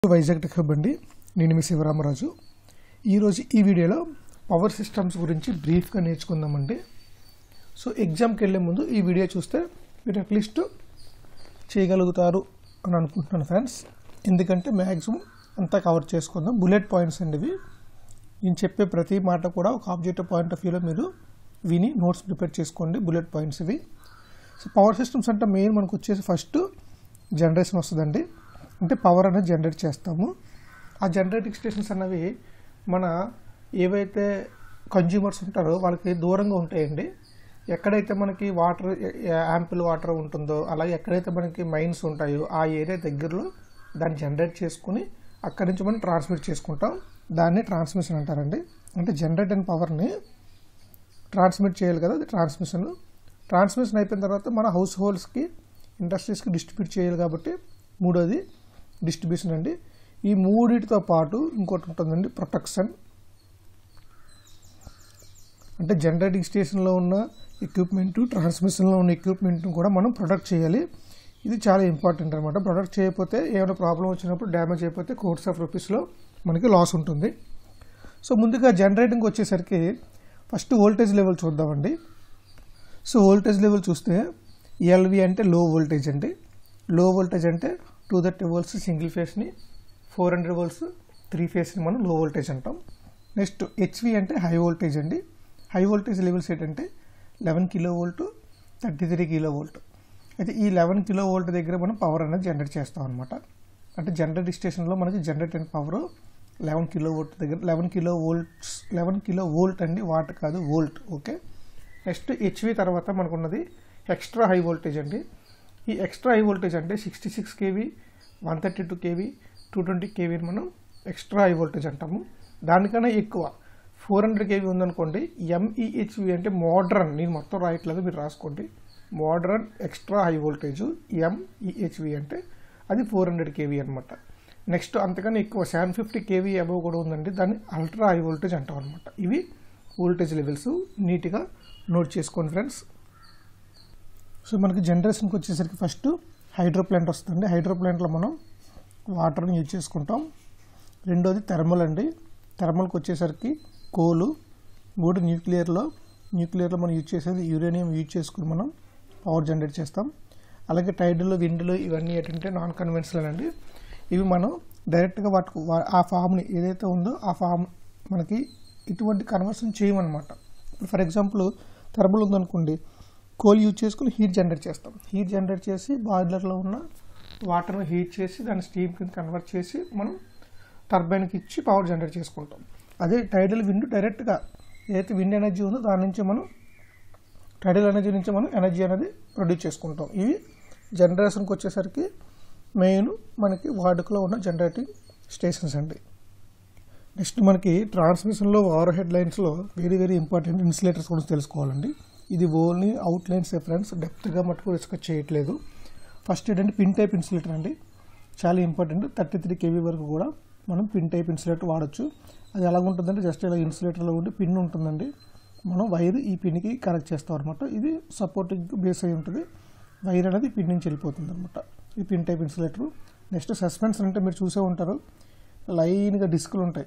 Vizag tech hub అండి నేను మీ శివరామరాజు ఈరోజు ఈ వీడియోలో పవర్ సిస్టమ్స్ గురించి బ్రీఫ్గా నేర్చుకుందామండి సో ఎగ్జామ్కి వెళ్ళే ముందు ఈ వీడియో చూస్తే మీరు అట్లీస్ట్ చేయగలుగుతారు అని అనుకుంటున్నాను ఫ్రెండ్స్ ఎందుకంటే మ్యాక్సిమం అంతా కవర్ చేసుకుందాం బుల్లెట్ పాయింట్స్ అండి ఇవి నేను చెప్పే ప్రతి మాట కూడా ఒక ఆబ్జెక్టివ్ పాయింట్ ఆఫ్ వ్యూలో మీరు విని నోట్స్ ప్రిపేర్ చేసుకోండి బుల్లెట్ పాయింట్స్ ఇవి సో పవర్ సిస్టమ్స్ అంటే మెయిన్ మనకు వచ్చేసి ఫస్ట్ జనరేషన్ వస్తుందండి అంటే పవర్ అనేది జనరేట్ చేస్తాము ఆ జనరేటింగ్ స్టేషన్స్ అన్నవి మన ఏవైతే కన్జ్యూమర్స్ ఉంటారో వాళ్ళకి దూరంగా ఉంటాయండి ఎక్కడైతే మనకి వాటర్ యాంపిల్ వాటర్ ఉంటుందో అలాగే ఎక్కడైతే మనకి మైన్స్ ఉంటాయో ఆ ఏరియా దగ్గరలో దాన్ని జనరేట్ చేసుకుని అక్కడి నుంచి మనం ట్రాన్స్మిట్ చేసుకుంటాం దాన్ని ట్రాన్స్మిషన్ అంటారండి అంటే జనరేట్ అయిన పవర్ని ట్రాన్స్మిట్ చేయాలి కదా అది ట్రాన్స్మిషన్ ట్రాన్స్మిషన్ అయిపోయిన తర్వాత మన హౌస్ హోల్డ్స్కి ఇండస్ట్రీస్కి డిస్ట్రిబ్యూట్ చేయాలి కాబట్టి మూడోది డిస్ట్రిబ్యూషన్ అండి ఈ మూడిటితో పాటు ఇంకోటి ఉంటుందండి ప్రొటెక్షన్ అంటే జనరేటింగ్ స్టేషన్లో ఉన్న ఎక్విప్మెంట్ ట్రాన్స్మిషన్లో ఉన్న ఎక్విప్మెంట్ కూడా మనం ప్రొటెక్ట్ చేయాలి ఇది చాలా ఇంపార్టెంట్ అనమాట ప్రొటెక్ట్ చేయకపోతే ఏమైనా ప్రాబ్లం వచ్చినప్పుడు డ్యామేజ్ అయిపోతే కోర్స్ ఆఫ్ రూపీస్లో మనకి లాస్ ఉంటుంది సో ముందుగా జనరేటింగ్ వచ్చేసరికి ఫస్ట్ వోల్టేజ్ లెవెల్ చూద్దామండి సో వోల్టేజ్ లెవెల్ చూస్తే ఎల్వి అంటే లో వోల్టేజ్ అండి లో వోల్టేజ్ అంటే టూ థర్టీ వోల్ట్స్ సింగిల్ ఫేస్ని ఫోర్ హండ్రెడ్ వోల్ట్స్ త్రీ ఫేస్ని మనం లో వోల్టేజ్ అంటాం నెక్స్ట్ హెచ్వి అంటే హై వోల్టేజ్ అండి హై వోల్టేజ్ లెవెల్స్ ఏంటంటే eleven kilo volt thirty three kilo volt అయితే ఈ లెవెన్ కిలో వోల్ట్ దగ్గర మనం పవర్ అనేది జనరేట్ చేస్తాం అనమాట అంటే జనరేటింగ్ స్టేషన్లో మనకి జనరేట్ అయిన పవర్ లెవెన్ కిలో వోల్ట్ దగ్గర eleven kilo volts eleven kilo volt అండి వాట్ కాదు వోల్ట్ ఓకే నెక్స్ట్ హెచ్వి తర్వాత మనకున్నది ఎక్స్ట్రా హై వోల్టేజ్ అండి ఈ ఎక్స్ట్రా హై వోల్టేజ్ అంటే sixty six K V one thirty two K V two twenty కేవీని మనం ఎక్స్ట్రా హై వోల్టేజ్ అంటాము దానికన్నా ఎక్కువ ఫోర్ హండ్రెడ్ కేవీ ఉందనుకోండి ఎంఈహెచ్వి అంటే మోడ్రన్ నేను మొత్తం రాయట్లేదు మీరు రాసుకోండి modern extra high voltage M E H V అంటే అది ఫోర్ హండ్రెడ్ కేవీ అనమాట నెక్స్ట్ అంతకన్నా ఎక్కువ సెవెన్ ఫిఫ్టీ కేవీ అబవ్ కూడా ఉందండి దాన్ని అల్ట్రా హై వోల్టేజ్ అంటాం అనమాట ఇవి వోల్టేజ్ లెవెల్స్ నీట్గా నోట్ చేసుకోండి ఫ్రెండ్స్ సో మనకి జనరేషన్కి వచ్చేసరికి ఫస్ట్ హైడ్రో ప్లాంట్ వస్తుంది హైడ్రో ప్లాంట్లో మనం వాటర్ని యూజ్ చేసుకుంటాం రెండోది థర్మల్ అండి థర్మల్కి వచ్చేసరికి కోలు మూడు న్యూక్లియర్లో న్యూక్లియర్లో మనం యూజ్ చేసేది యురేనియం యూజ్ చేసుకుని మనం పవర్ జనరేట్ చేస్తాం అలాగే టైడ్లు విండ్లు ఇవన్నీ ఏంటంటే నాన్ కన్వెన్షనల్ అండి ఇవి మనం డైరెక్ట్గా వాటికి వా- ఆ ఫామ్ని ఏదైతే ఉందో ఆ ఫామ్ మనకి ఇటువంటి కన్వర్షన్ చేయమన్నమాట ఇప్పుడు ఫర్ ఎగ్జాంపుల్ థర్మల్ ఉందనుకోండి కోల్ యూజ్ చేసుకుని హీట్ జనరేట్ చేస్తాం హీట్ జనరేట్ చేసి బాయిలర్లో ఉన్న వాటర్ని హీట్ చేసి దాన్ని స్టీమ్ కింద కన్వర్ట్ చేసి మనం టర్బైన్కి ఇచ్చి పవర్ జనరేట్ చేసుకుంటాం అదే టైడల్ విండ్ డైరెక్ట్గా ఏదైతే విండ్ ఎనర్జీ ఉందో దాని నుంచి మనం టైడల్ ఎనర్జీ నుంచి మనం ఎనర్జీ అనేది ప్రొడ్యూస్ చేసుకుంటాం ఇవి జనరేషన్కి వచ్చేసరికి మెయిన్ మనకి వాడుకలో ఉన్న జనరేటింగ్ స్టేషన్స్ అండి నెక్స్ట్ మనకి ట్రాన్స్మిషన్లో ఓవర్ హెడ్ లైన్స్లో వెరీ వెరీ ఇంపార్టెంట్ ఇన్సులేటర్స్ గురించి తెలుసుకోవాలండి ఇది ఓన్లీ అవుట్ లైన్స్ ఫ్రెండ్స్ డెప్త్గా మటుకు డిస్కస్ చేయట్లేదు ఫస్ట్ ఏంటంటే పిన్ టైప్ ఇన్సులేటర్ అండి చాలా ఇంపార్టెంట్ థర్టీ త్రీ కేవీ వరకు కూడా మనం పిన్ టైప్ ఇన్సులేటర్ వాడచ్చు అది ఎలా ఉంటుందంటే జస్ట్ ఇలా ఇన్సులేటర్లో ఉండి పిన్ ఉంటుందండి మనం వైర్ ఈ పిన్కి కనెక్ట్ చేస్తాం అనమాట ఇది సపోర్టింగ్ బేస్ అయి ఉంటుంది వైర్ అనేది పిన్ నుంచి వెళ్ళిపోతుంది అనమాట ఈ pin type insulator next suspension అంటే మీరు చూసే ఉంటారు లైన్గా డిస్కులు ఉంటాయి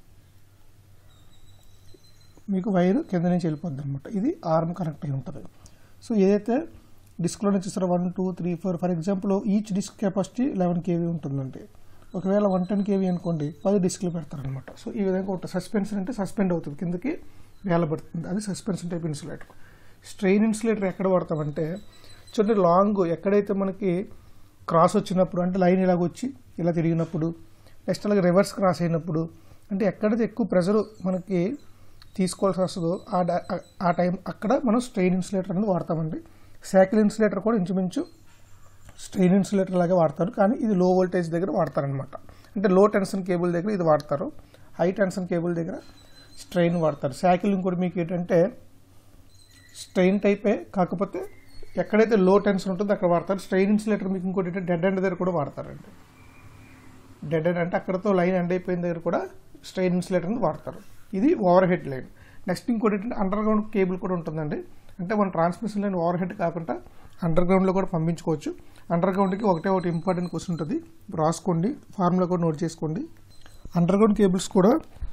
మీకు వైర్ కింద నుంచి వెళ్ళిపోద్ది అనమాట ఇది ఆర్మ్ కనెక్ట్ అయి ఉంటుంది సో ఏదైతే డిస్క్లో నుంచి ఇస్తారో one two three four for example each disc capacity eleven KV ఉంటుందండి ఒకవేళ వన్ టెన్ కేవీ అనుకోండి పది డిస్క్లు పెడతారనమాట సో ఈ విధంగా ఉంటుంది సస్పెన్షన్ అంటే సస్పెండ్ అవుతుంది కిందకి వేలబడుతుంది అది suspension type insulator strain insulator ఎక్కడ వాడతామంటే చూడండి లాంగ్ ఎక్కడైతే మనకి క్రాస్ వచ్చినప్పుడు అంటే లైన్ ఇలాగ వచ్చి ఇలా తిరిగినప్పుడు నెక్స్ట్ అలాగే రివర్స్ క్రాస్ అయినప్పుడు అంటే ఎక్కడైతే ఎక్కువ ప్రెజర్ మనకి తీసుకోవాల్సి వస్తుందో ఆ డ- ఆ టైం అక్కడ మనం స్ట్రెయిన్ ఇన్సులేటర్ అనేది వాడతామండి సైకిల్ ఇన్సులేటర్ కూడా ఇంచుమించు స్ట్రెయిన్ ఇన్సులేటర్ లాగే వాడతారు కానీ ఇది లో వోల్టేజ్ దగ్గర వాడతారనమాట అంటే లో టెన్షన్ కేబుల్ దగ్గర ఇది వాడతారు హై టెన్షన్ కేబుల్ దగ్గర స్ట్రెయిన్ వాడతారు సైకిల్ ఇంకోటి మీకు ఏంటంటే స్ట్రెయిన్ టైపే కాకపోతే ఎక్కడైతే లో టెన్షన్ ఉంటుందో అక్కడ వాడతారు స్ట్రెయిన్ ఇన్సులేటర్ మీకు ఇంకోటి ఏంటంటే డెడ్ ఎండ్ దగ్గర కూడా వాడతారండి డెడ్ ఎండ్ అంటే అక్కడతో లైన్ ఎండ్ అయిపోయిన దగ్గర కూడా స్ట్రెయిన్ ఇన్సులేటర్ అనేది వాడతారు ఇది ఓవర్ హెడ్ లైన్ నెక్స్ట్ ఇంకోటి ఏంటంటే అండర్ గ్రౌండ్ కేబుల్ కూడా ఉంటుందండి అంటే మన ట్రాన్స్మిషన్ లైన్ ఓవర్ హెడ్ కాకుండా అండర్ గ్రౌండ్లో కూడా పంపించుకోవచ్చు అండర్ గ్రౌండ్కి ఒకటే ఒకటి ఇంపార్టెంట్ క్వశ్చన్ ఉంటుంది రాసుకోండి ఫార్ములా కూడా నోట్ చేసుకోండి అండర్ గ్రౌండ్ కేబుల్స్ కూడా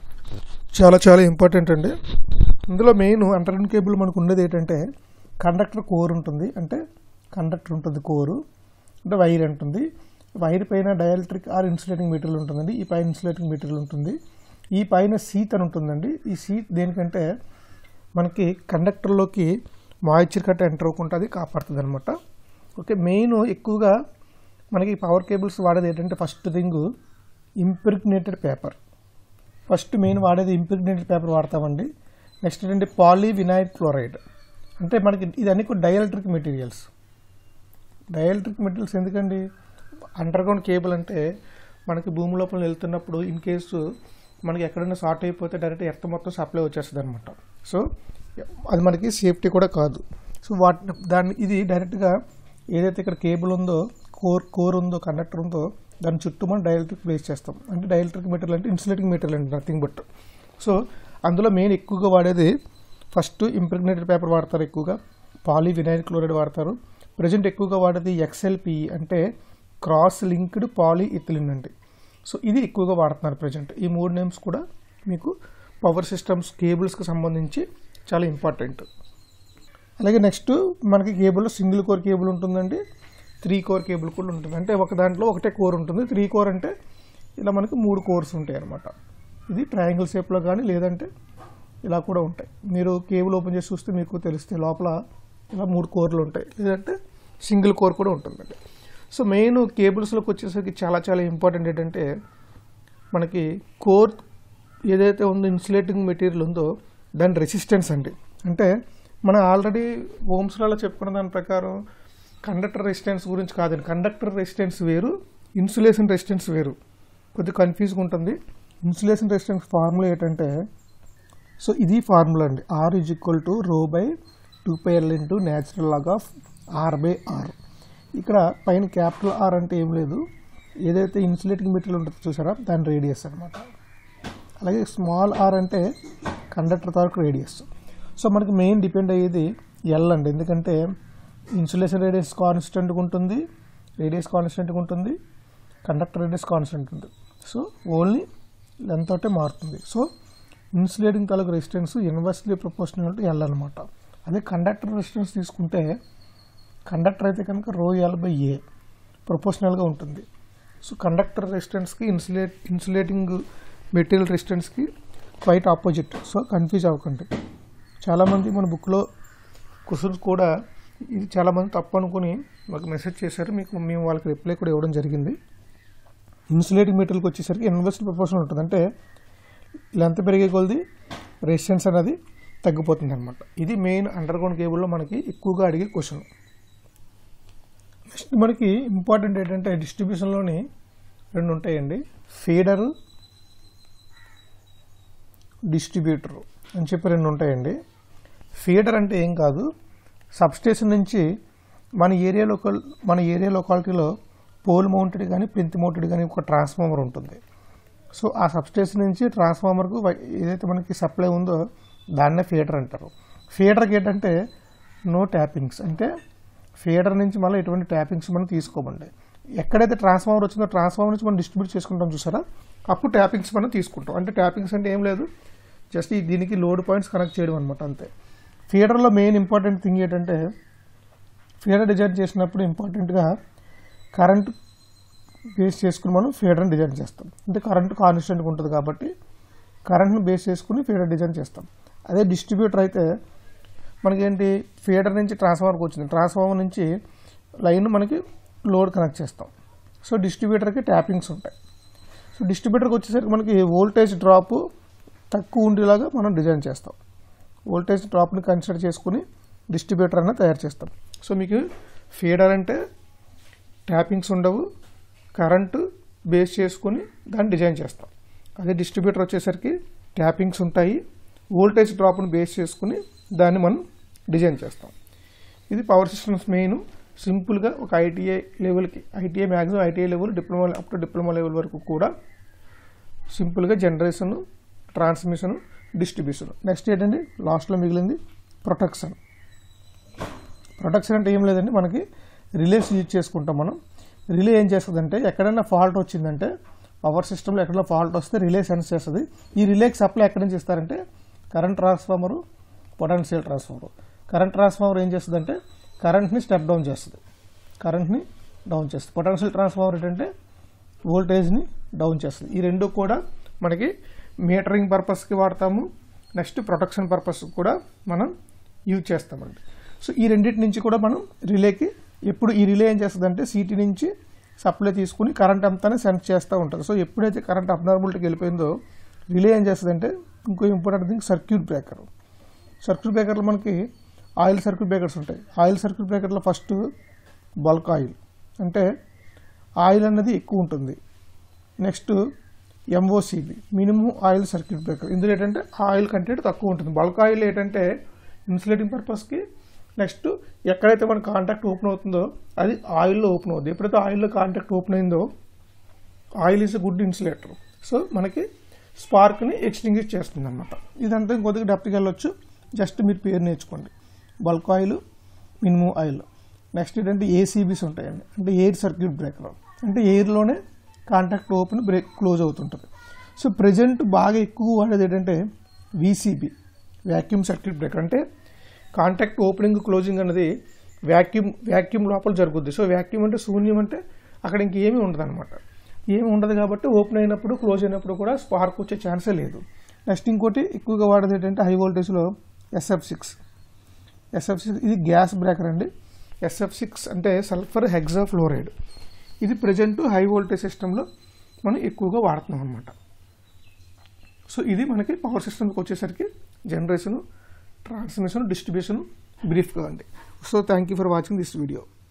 చాలా చాలా ఇంపార్టెంట్ అండి ఇందులో మెయిన్ అండర్ గ్రౌండ్ కేబుల్ మనకు ఉన్నది ఏంటంటే కండక్టర్ కోర్ ఉంటుంది అంటే కండక్టర్ ఉంటుంది కోరు అంటే వైర్ ఉంటుంది వైర్ పైన డైఎలక్ట్రిక్ ఆర్ ఇన్సులేటింగ్ మెటీరియల్ ఉంటుందండి ఈ పైన ఇన్సులేటింగ్ మెటీరియల్ ఉంటుంది ఈ పైన సీత్ అని ఉంటుందండి ఈ సీత్ దేనికంటే మనకి కండక్టర్లోకి మాయిశ్చర్ కట్ట ఎంటర్ అవ్వకుండా అది కాపాడుతుంది అనమాట ఓకే మెయిన్ ఎక్కువగా మనకి పవర్ కేబుల్స్ వాడేది ఏంటంటే first thing impregnated paper first main వాడేది ఇంప్రిగ్నేటెడ్ పేపర్ వాడతామండి నెక్స్ట్ ఏంటంటే పాలీ వినాయిల్ క్లోరైడ్ అంటే మనకి ఇది అన్ని కూడా డైఎలక్ట్రిక్ మెటీరియల్స్ డైఎలక్ట్రిక్ మెటీరియల్స్ ఎందుకండి అండర్ గ్రౌండ్ కేబుల్ అంటే మనకి భూమి లోపల వెళ్తున్నప్పుడు ఇన్ కేసు మనకి ఎక్కడైనా షార్ట్ అయిపోతే డైరెక్ట్ ఎర్త్ మొత్తం సప్లై వచ్చేస్తుంది అనమాట సో అది మనకి సేఫ్టీ కూడా కాదు సో వాటి దాన్ని ఇది డైరెక్ట్గా ఏదైతే ఇక్కడ కేబుల్ ఉందో కోర్ కోర్ ఉందో కండక్టర్ ఉందో దాని చుట్టూ మనం డైఎలక్ట్రిక్ ప్లేస్ చేస్తాం అంటే డైఎలక్ట్రిక్ మెటీరియల్ అంటే ఇన్సులేటింగ్ మెటీరియల్ అండి నథింగ్ బట్ సో అందులో మెయిన్ ఎక్కువగా వాడేది ఫస్ట్ ఇంప్రిగ్నేటెడ్ పేపర్ వాడతారు ఎక్కువగా పాలీ వినైల్ క్లోరైడ్ వాడతారు ప్రజెంట్ ఎక్కువగా వాడేది ఎక్స్ఎల్పి అంటే క్రాస్ లింక్డ్ పాలీ ఇథిలిన్ అండి సో ఇది ఎక్కువగా వాడుతున్నారు ప్రజెంట్ ఈ మూడు నేమ్స్ కూడా మీకు పవర్ సిస్టమ్స్ కేబుల్స్కి సంబంధించి చాలా ఇంపార్టెంట్ అలాగే నెక్స్ట్ మనకి కేబుల్లో సింగిల్ కోర్ కేబుల్ ఉంటుందండి త్రీ కోర్ కేబుల్ కూడా ఉంటుంది అంటే ఒక దాంట్లో ఒకటే కోర్ ఉంటుంది త్రీ కోర్ అంటే ఇలా మనకి మూడు కోర్స్ ఉంటాయి అన్నమాట ఇది ట్రయాంగిల్ షేప్లో కానీ లేదంటే ఇలా కూడా ఉంటాయి మీరు కేబుల్ ఓపెన్ చేసి చూస్తే మీకు తెలిస్తే లోపల ఇలా మూడు కోర్లు ఉంటాయి లేదంటే సింగిల్ కోర్ కూడా ఉంటుందండి సో మెయిన్ కేబుల్స్లోకి వచ్చేసరికి చాలా చాలా ఇంపార్టెంట్ ఏంటంటే మనకి కోర్ ఏదైతే ఉందో ఇన్సులేటింగ్ మెటీరియల్ ఉందో దాని రెసిస్టెన్స్ అండి అంటే మనం ఆల్రెడీ ఓమ్స్లలో చెప్పుకున్న దాని ప్రకారం కండక్టర్ రెసిస్టెన్స్ గురించి కాదండి కండక్టర్ రెసిస్టెన్స్ వేరు ఇన్సులేషన్ రెసిస్టెన్స్ వేరు కొద్దిగా కన్ఫ్యూజ్గా ఉంటుంది ఇన్సులేషన్ రెసిస్టెన్స్ ఫార్ములా ఏంటంటే సో ఇది ఫార్ములా అండి R is equal to rho by two pi L into natural log of R by R ఇక్కడ పైన క్యాపిటల్ ఆర్ అంటే ఏం లేదు ఏదైతే ఇన్సులేటింగ్ మెటీరియల్ ఉంటుందో చూసారా దాని రేడియస్ అనమాట అలాగే స్మాల్ ఆర్ అంటే కండక్టర్ తాలూకు రేడియస్ సో మనకి మెయిన్ డిపెండ్ అయ్యేది ఎల్ అండి ఎందుకంటే ఇన్సులేషన్ రేడియస్ కాన్స్టెంట్గా ఉంటుంది రేడియస్ కాన్స్టెంట్గా ఉంటుంది కండక్టర్ రేడియస్ కాన్స్టెంట్ ఉంటుంది సో ఓన్లీ లెంత్ ఒకటే మారుతుంది సో ఇన్సులేటింగ్ తాలూకు resistance inversely proportional to L అనమాట అదే కండక్టర్ రెసిస్టెన్స్ తీసుకుంటే కండక్టర్ అయితే కనుక రో ఎల్ బై ఏ ప్రపోర్షనల్గా ఉంటుంది సో కండక్టర్ రెసిస్టెన్స్కి ఇన్సులేట్ ఇన్సులేటింగ్ మెటీరియల్ రెసిస్టెన్స్కి క్వైట్ ఆపోజిట్ సో కన్ఫ్యూజ్ అవ్వకండి చాలామంది మన బుక్లో క్వశ్చన్స్ కూడా ఇది చాలామంది తప్పు అనుకుని మాకు మెసేజ్ చేశారు మీకు మేము వాళ్ళకి రిప్లై కూడా ఇవ్వడం జరిగింది ఇన్సులేటింగ్ మెటీరియల్కి వచ్చేసరికి ఇన్వర్స్ ప్రపోర్షన్ ఉంటుంది అంటే లెంత్ పెరిగే కొలది రెసిస్టెన్స్ అనేది తగ్గిపోతుంది అనమాట ఇది మెయిన్ అండర్ గ్రౌండ్ కేబుల్లో మనకి ఎక్కువగా అడిగే క్వశ్చన్ నెక్స్ట్ మనకి ఇంపార్టెంట్ ఏంటంటే డిస్ట్రిబ్యూషన్లోని రెండు ఉంటాయండి ఫీడరు డిస్ట్రిబ్యూటర్ అని చెప్పి రెండు ఉంటాయండి ఫీడర్ అంటే ఏం కాదు సబ్స్టేషన్ నుంచి మన ఏరియా లోకల్ మన ఏరియా లొకాలిటీలో పోల్ మౌంటెడ్ కానీ ప్రింట్ మౌంటెడ్ కానీ ఒక ట్రాన్స్ఫార్మర్ ఉంటుంది సో ఆ సబ్స్టేషన్ నుంచి ట్రాన్స్ఫార్మర్కు వై- ఏదైతే మనకి సప్లై ఉందో దాన్నే ఫీడర్ అంటారు ఫీడర్కి ఏంటంటే నో ట్యాపింగ్స్ అంటే ఫీడర్ నుంచి మళ్ళీ ఎటువంటి ట్యాపింగ్స్ మనం తీసుకోమండి ఎక్కడైతే ట్రాన్స్ఫార్మర్ వచ్చిందో ట్రాన్స్ఫార్మర్ నుంచి మనం డిస్ట్రిబ్యూట్ చేసుకుంటాం చూసారా అప్పుడు ట్యాపింగ్స్ మనం తీసుకుంటాం అంటే ట్యాపింగ్స్ అంటే ఏం లేదు జస్ట్ ఈ దీనికి లోడ్ పాయింట్స్ కనెక్ట్ చేయడం అనమాట అంతే ఫీడర్లో మెయిన్ ఇంపార్టెంట్ థింగ్ ఏంటంటే ఫీడర్ డిజైన్ చేసినప్పుడు ఇంపార్టెంట్గా కరెంట్ బేస్ చేసుకుని మనం ఫీడర్ని డిజైన్ చేస్తాం అంటే కరెంట్ కాన్స్టెంట్గా ఉంటుంది కాబట్టి కరెంట్ని బేస్ చేసుకుని ఫీడర్ డిజైన్ చేస్తాం అదే డిస్ట్రిబ్యూటర్ అయితే మనకేంటి ఫీడర్ నుంచి ట్రాన్స్ఫార్మర్కి వచ్చింది ట్రాన్స్ఫార్మర్ నుంచి లైన్ మనకి లోడ్ కనెక్ట్ చేస్తాం సో డిస్ట్రిబ్యూటర్కి ట్యాపింగ్స్ ఉంటాయి సో డిస్ట్రిబ్యూటర్కి వచ్చేసరికి మనకి వోల్టేజ్ డ్రాప్ తక్కువ ఉండేలాగా మనం డిజైన్ చేస్తాం వోల్టేజ్ డ్రాప్ని కన్సిడర్ చేసుకుని డిస్ట్రిబ్యూటర్ అనేది తయారు చేస్తాం సో మీకు ఫీడర్ అంటే ట్యాపింగ్స్ ఉండవు కరెంటు బేస్ చేసుకుని దాన్ని డిజైన్ చేస్తాం అదే డిస్ట్రిబ్యూటర్ వచ్చేసరికి ట్యాపింగ్స్ ఉంటాయి వోల్టేజ్ డ్రాప్ను బేస్ చేసుకుని దాన్ని మనం డిజైన్ చేస్తాం ఇది పవర్ సిస్టమ్స్ మెయిన్ సింపుల్గా ఒక ఐటీఐ లెవెల్కి ITI maximum ITI level diploma up to diploma level వరకు కూడా సింపుల్గా జనరేషన్ ట్రాన్స్మిషన్ డిస్ట్రిబ్యూషన్ నెక్స్ట్ ఏంటంటే లాస్ట్లో మిగిలింది ప్రొటెక్షన్ ప్రొటెక్షన్ అంటే ఏం లేదండి మనకి రిలేస్ యూజ్ చేసుకుంటాం మనం రిలే ఏం చేస్తుందంటే ఎక్కడైనా ఫాల్ట్ వచ్చిందంటే పవర్ సిస్టంలో ఎక్కడైనా ఫాల్ట్ వస్తే రిలే సెన్స్ చేస్తుంది ఈ రిలేకి సప్లై ఎక్కడి నుంచి ఇస్తారంటే current transformer potential transformer current transformer ఏం చేస్తుందంటే కరెంట్ని స్టెప్ డౌన్ చేస్తుంది కరెంట్ని డౌన్ చేస్తుంది పొటెన్షియల్ ట్రాన్స్ఫార్మర్ ఏంటంటే వోల్టేజ్ని డౌన్ చేస్తుంది ఈ రెండు కూడా మనకి మీటరింగ్ పర్పస్కి వాడతాము నెక్స్ట్ ప్రొటెక్షన్ పర్పస్ కూడా మనం యూజ్ చేస్తామండి సో ఈ రెండింటి నుంచి కూడా మనం రిలేకి ఎప్పుడు ఈ రిలే ఏం చేస్తుందంటే సిటీ నుంచి సప్లై తీసుకుని కరెంట్ అంతానే సెన్స్ చేస్తూ ఉంటుంది సో ఎప్పుడైతే కరెంట్ అబ్నార్మల్టీకి వెళ్ళిపోయిందో రిలే ఏం చేస్తుందంటే ఇంకో important thing circuit breaker circuit బ్రేకర్లో మనకి ఆయిల్ సర్క్యూట్ బ్రేకర్స్ ఉంటాయి ఆయిల్ సర్క్యూట్ బ్రేకర్లో ఫస్ట్ బల్క్ ఆయిల్ అంటే ఆయిల్ అన్నది ఎక్కువ ఉంటుంది next MOCB minimum oil circuit breaker ఇందులో ఏంటంటే ఆయిల్ కంటెంట్ తక్కువ ఉంటుంది బల్క్ ఆయిల్ ఏంటంటే ఇన్సులేటింగ్ పర్పస్కి నెక్స్ట్ ఎక్కడైతే మన కాంటాక్ట్ ఓపెన్ అవుతుందో అది ఆయిల్లో ఓపెన్ అవుతుంది ఎప్పుడైతే ఆయిల్లో కాంటాక్ట్ ఓపెన్ అయిందో oil is good insulator so మనకి స్పార్క్ని ఎక్స్టింగ్విష్ చేస్తుంది అనమాట ఇదంతా కొద్దిగా డెప్త్కి వెళ్ళొచ్చు జస్ట్ మీరు పేరు నేర్చుకోండి bulk oil minimum oil next ఏంటంటే ఏసీబీస్ ఉంటాయండి అంటే ఎయిర్ సర్క్యూట్ బ్రేకర్ అంటే ఎయిర్లోనే కాంటాక్ట్ ఓపెన్ బ్రేక్ క్లోజ్ అవుతుంటుంది సో ప్రజెంట్ బాగా ఎక్కువ వాడేది ఏంటంటే వీసీబీ వ్యాక్యూమ్ సర్క్యూట్ బ్రేకర్ అంటే కాంటాక్ట్ ఓపెనింగ్ క్లోజింగ్ అనేది వ్యాక్యూమ్ వ్యాక్యూమ్ లోపల జరుగుద్ది సో వ్యాక్యూమ్ అంటే శూన్యం అంటే అక్కడ ఇంకేమీ ఉండదు అనమాట ఏమి ఉండదు కాబట్టి ఓపెన్ అయినప్పుడు క్లోజ్ అయినప్పుడు కూడా స్పార్క్ వచ్చే ఛాన్సే లేదు నెక్స్ట్ ఇంకోటి ఎక్కువగా వాడేది ఏంటంటే హై వోల్టేజ్లో ఎస్ఎఫ్ సిక్స్ ఎస్ఎఫ్ సిక్స్ ఇది గ్యాస్ బ్రేకర్ అండి ఎస్ఎఫ్ సిక్స్ అంటే సల్ఫర్ హెక్సా ఫ్లోరైడ్ ఇది ప్రజెంట్ హై వోల్టేజ్ సిస్టంలో మనం ఎక్కువగా వాడుతున్నాం అనమాట సో ఇది మనకి పవర్ సిస్టమ్కి వచ్చేసరికి జనరేషను ట్రాన్స్మిషన్ డిస్ట్రిబ్యూషన్ బ్రీఫ్గా అండి so thank you for watching this video